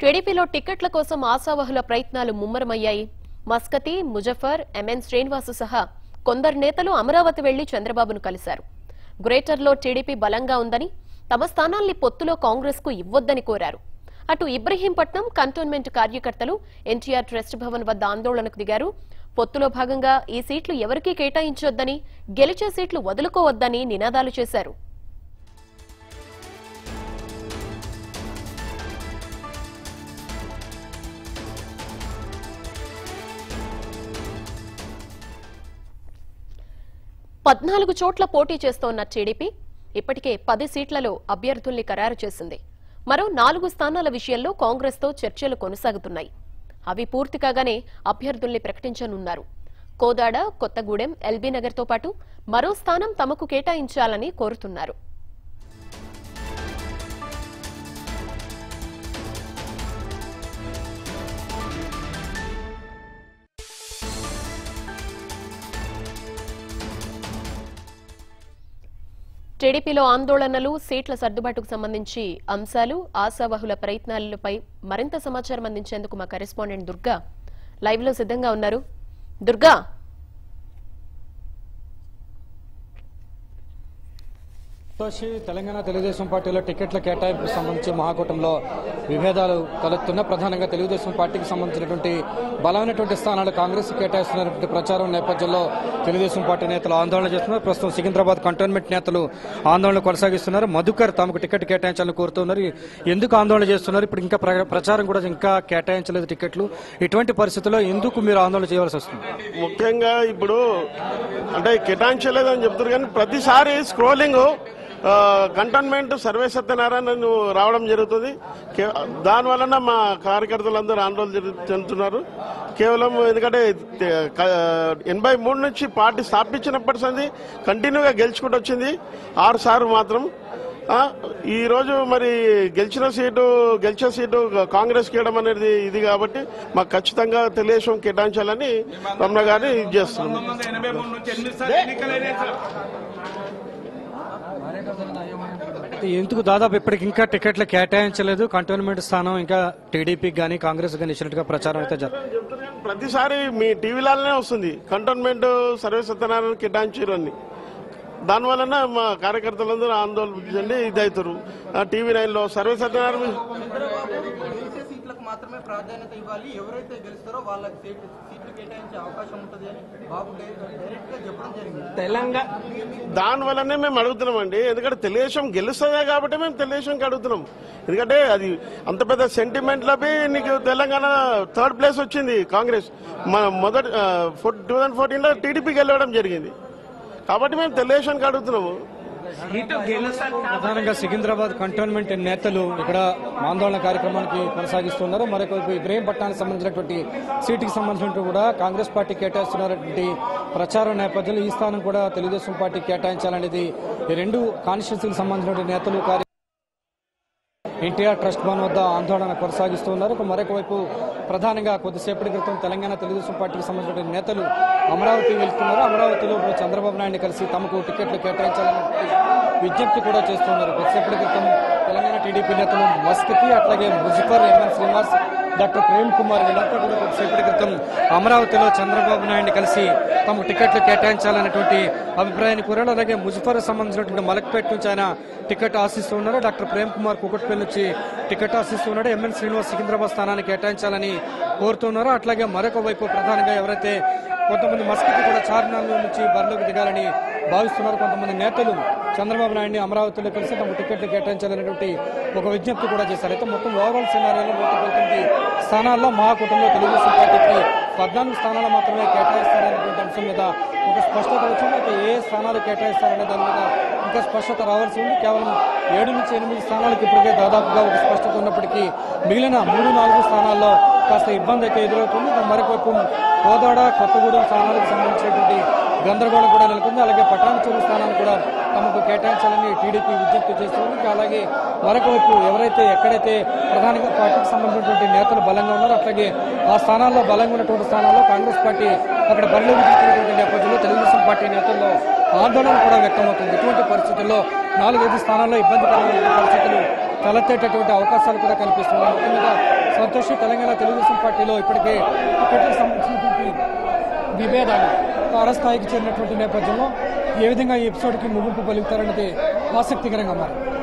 టీడీపీలో టిక్కెట్ల కోసం ఆశావహుల ప్రయత్నాలు ముమ్మరమయ్యాయి మస్కతి ముజఫర్ ఎంఎన్ శ్రీనివాసు సహా కొందరు నేతలు అమరావతి వెళ్లి చంద్రబాబును కలిశారు గ్రేటర్లో టీడీపీ బలంగా ఉందని తమ స్థానాల్ని పొత్తులో కాంగ్రెస్ కు ఇవ్వొద్దని కోరారు అటు ఇబ్రహీంపట్నం కంటోన్మెంట్ కార్యకర్తలు ఎన్టీఆర్ ట్రస్ట్ భవన్ వద్ద ఆందోళనకు దిగారు పొత్తులో భాగంగా ఈ సీట్లు ఎవరికీ కేటాయించొద్దని గెలిచే సీట్లు వదులుకోవద్దని నినాదాలు చేశారు పద్నాలుగు చోట్ల పోటీ చేస్తోన్న టీడీపీ ఇప్పటికే పది సీట్లలో అభ్యర్థుల్ని ఖరారు చేసింది మరో నాలుగు స్థానాల విషయంలో కాంగ్రెస్తో చర్చలు కొనసాగుతున్నాయి అవి పూర్తి కాగానే అభ్యర్థుల్ని ప్రకటించనున్నారు కోదాడ కొత్తగూడెం ఎల్బీ నగర్తో పాటు మరో స్థానం తమకు కేటాయించాలని కోరుతున్నారు టీడీపీలో ఆందోళనలు సీట్ల సర్దుబాటుకు సంబంధించి అంశాలు ఆశావహుల ప్రయత్నాలపై మరింత సమాచారం అందించేందుకు మా కరెస్పాండెంట్ దుర్గా లైవ్ లో సిద్ధంగా ఉన్నారు దుర్గా సంతోషి తెలంగాణ తెలుగుదేశం పార్టీలో టికెట్ల కేటాయింపుకు సంబంధించి మహాకూటంలో విభేదాలు తలెత్తున్న ప్రధానంగా తెలుగుదేశం పార్టీకి సంబంధించినటువంటి బలమైనటువంటి స్థానాలు కాంగ్రెస్ కేటాయిస్తున్నటువంటి ప్రచారం నేపథ్యంలో తెలుగుదేశం పార్టీ నేతలు ఆందోళన చేస్తున్నారు ప్రస్తుతం సికింద్రాబాద్ కంటోన్మెంట్ నేతలు ఆందోళన కొనసాగిస్తున్నారు మధుకర్ తమకు టికెట్ కేటాయించాలని కోరుతున్నారు ఎందుకు ఆందోళన చేస్తున్నారు ఇప్పుడు ఇంకా ప్ర- ప్రచారం కూడా ఇంకా కేటాయించలేదు టికెట్లు ఇటువంటి పరిస్థితుల్లో ఎందుకు మీరు ఆందోళన చేయవలసి వస్తుంది ముఖ్యంగా ఇప్పుడు అంటే కేటాయించలేదని చెప్తారు కానీ ప్రతిసారి స్క్రోలింగ్ కంటోన్మెంట్ సర్వే సత్యనారాయణ రావడం జరుగుతుంది కే- దాని వలన మా కార్యకర్తలందరూ ఆందోళన జరు- చెందుతున్నారు కేవలం ఎందుకంటే తే- క- ఎనభై మూడు నుంచి పార్టీ స్థాపించినప్పటి సంది కంటిన్యూగా గెలుచుకుంటూ వచ్చింది ఆరు సార్లు మాత్రం ఆ, ఈ రోజు మరి గెలిచిన సీటు గెలిచిన సీటు కాంగ్రెస్ కేయడం అనేది ఇది కాబట్టి మాకు ఖచ్చితంగా తెలుగుదేశం కేటాయించాలని రమణ గారిని ఇది చేస్తున్నాం ఎందుకు దాదాపు ఇప్పటికి ఇంకా టికెట్లు కేటాయించలేదు కంటోన్మెంట్ స్థానం ఇంకా టీడీపీకి కానీ కాంగ్రెస్ కానీ ఇచ్చినట్టుగా ప్రచారం అయితే జరుగుతుంది ప్రతిసారి మీ టీవీలనే వస్తుంది కంటోన్మెంట్ సర్వే సత్యనారాయణ కేటాయించారు అని దానివలన మా కార్యకర్తలందరూ ఆందోళన చెంది ఇదవుతారు టీవీ నైన్ లో సర్వే సత్యనారాయణ గెలిచే సీట్లకు మాత్రమే ప్రాధాన్యత ఇవ్వాలి ఎవరైతే గెలుస్తారో వాళ్ళకి సీట్లు సీట్లు కేటాయించే అవకాశం ఉంటుంది అని బాబు డైరెక్ట్ గా చెప్పడం జరిగింది తెలంగాణ దాని వల్లనే మేము అడుగుతున్నామండి ఎందుకంటే తెలుగుదేశం గెలుస్తుందే కాబట్టి మేము తెలుగుదేశంకి అడుగుతున్నాం ఎందుకంటే అది అంత పెద్ద సెంటిమెంట్లపై నీకు తెలంగాణ థర్డ్ ప్లేస్ వచ్చింది కాంగ్రెస్ మన మొదటి టూ థౌజండ్ ఫోర్టీన్ లో టీడీపీకి వెళ్ళడం జరిగింది కాబట్టి మేము తెలుగుదేశానికి అడుగుతున్నాము ప్రధానంగా సికింద్రాబాద్ కంటోన్మెంట్ నేతలు ఇక్కడ ఆందోళన కార్యక్రమానికి కొనసాగిస్తున్నారు మరొకవైపు ఇబ్రహీంపట్నానికి సంబంధించినటువంటి సీటుకి సంబంధించినట్టు కూడా కాంగ్రెస్ పార్టీ కేటాయిస్తున్నటువంటి ప్రచారం నేపథ్యంలో ఈ స్థానం కూడా తెలుగుదేశం పార్టీ కేటాయించాలనేది ఈ రెండు కాన్స్టిట్యూన్సీకి సంబంధించినటువంటి నేతలు కార్య ఎన్టీఆర్ ట్రస్ట్ భవన్ వద్ద ఆందోళన కొనసాగిస్తున్నారు ఇక మరొక వైపు ప్రధానంగా కొద్దిసేపటి క్రితం తెలంగాణ తెలుగుదేశం పార్టీకి సంబంధించిన నేతలు అమరావతి వెళ్తున్నారు అమరావతిలో ఇప్పుడు చంద్రబాబు నాయుడిని కలిసి తమకు టికెట్లు కేటాయించాలని విజ్ఞప్తి కూడా చేస్తున్నారు కొద్దిసేపటి క్రితం తెలంగాణ టీడీపీ నేతలు మస్కతి అట్లాగే ముజఫర్ ఎంఎన్ శ్రీనివాస్ డాక్టర్ ప్రేమ్ కుమార్ వీళ్ళంతా కూడా కొద్దిసేపటి క్రితం అమరావతిలో చంద్రబాబు నాయుడిని కలిసి తమకు టికెట్లు కేటాయించాలనేటువంటి అభిప్రాయాన్ని కోరారు అలాగే ముజఫర్ సంబంధించినటువంటి మలక్పేట నుంచి ఆయన టికెట్ ఆశిస్తూ ఉన్నారు డాక్టర్ ప్రేమ్ కుమార్ కుకట్పల్లి నుంచి టికెట్ ఆశిస్తూ ఉన్నాడు ఎంఎన్ శ్రీనివాస్ సికింద్రాబాద్ స్థానాన్ని కేటాయించాలని కోరుతున్నారు అట్లాగే మరొక వైపు ప్రధానంగా ఎవరైతే కొంతమంది మస్కికి కూడా చార్మినార్ నుంచి బరిలోకి దిగాలని భావిస్తున్నారు కొంతమంది నేతలు చంద్రబాబు నాయుడిని అమరావతిలో కలిసి తమ టికెట్లు కేటాయించాలనేటువంటి ఒక విజ్ఞప్తి కూడా చేశారు అయితే మొత్తం ఓవరాల్ సినారియోలో నూట పంతొమ్మిది స్థానాల్లో మహాకూటమిలో తెలుగుదేశం పార్టీకి పద్నాలుగు స్థానాలు మాత్రమే కేటాయిస్తారనేటువంటి అంశం మీద ఒక స్పష్టత వచ్చింది అయితే ఏ స్థానాలు కేటాయిస్తారనే దాని మీద ఇంకా స్పష్టత రావాల్సి ఉంది కేవలం ఏడు నుంచి ఎనిమిది స్థానాలకు ఇప్పటికే దాదాపుగా ఒక స్పష్టత ఉన్నప్పటికీ మిగిలిన మూడు నాలుగు స్థానాల్లో కాస్త ఇబ్బంది అయితే ఎదురవుతుంది ఇక మరొకవైపు కోదాడ కొత్తగూడెం స్థానాలకు సంబంధించినటువంటి గందరగోళం కూడా నెలకొంది అలాగే పటాన్చెరు స్థానాన్ని కూడా తమకు కేటాయించాలని టీడీపీ విజ్ఞప్తి చేస్తుంది ఇక అలాగే మరొక వైపు ఎవరైతే ఎక్కడైతే ప్రధానంగా పార్టీకి సంబంధించినటువంటి నేతలు బలంగా ఉన్నారో అట్లాగే ఆ స్థానాల్లో బలంగా ఉన్నటువంటి స్థానాల్లో కాంగ్రెస్ పార్టీ అక్కడ బరిలో దిగుతున్నటువంటి నేపథ్యంలో తెలుగుదేశం పార్టీ నేతల్లో ఆందోళన కూడా వ్యక్తమవుతుంది ఇటువంటి పరిస్థితుల్లో నాలుగైదు స్థానాల్లో ఇబ్బందికరమైన పరిస్థితులు తలెత్తేటటువంటి అవకాశాలు కూడా కనిపిస్తున్నాయి మొత్తం మీద సంతోషి తెలంగాణ తెలుగుదేశం పార్టీలో ఇప్పటికే టికెట్లకు సంబంధించినటువంటి విభేదాలు తారస్థాయికి చేరినటువంటి నేపథ్యంలో ఏ విధంగా ఈ ఎపిసోడ్కి ముగింపు పలుకుతారన్నది ఆసక్తికరంగా మారింది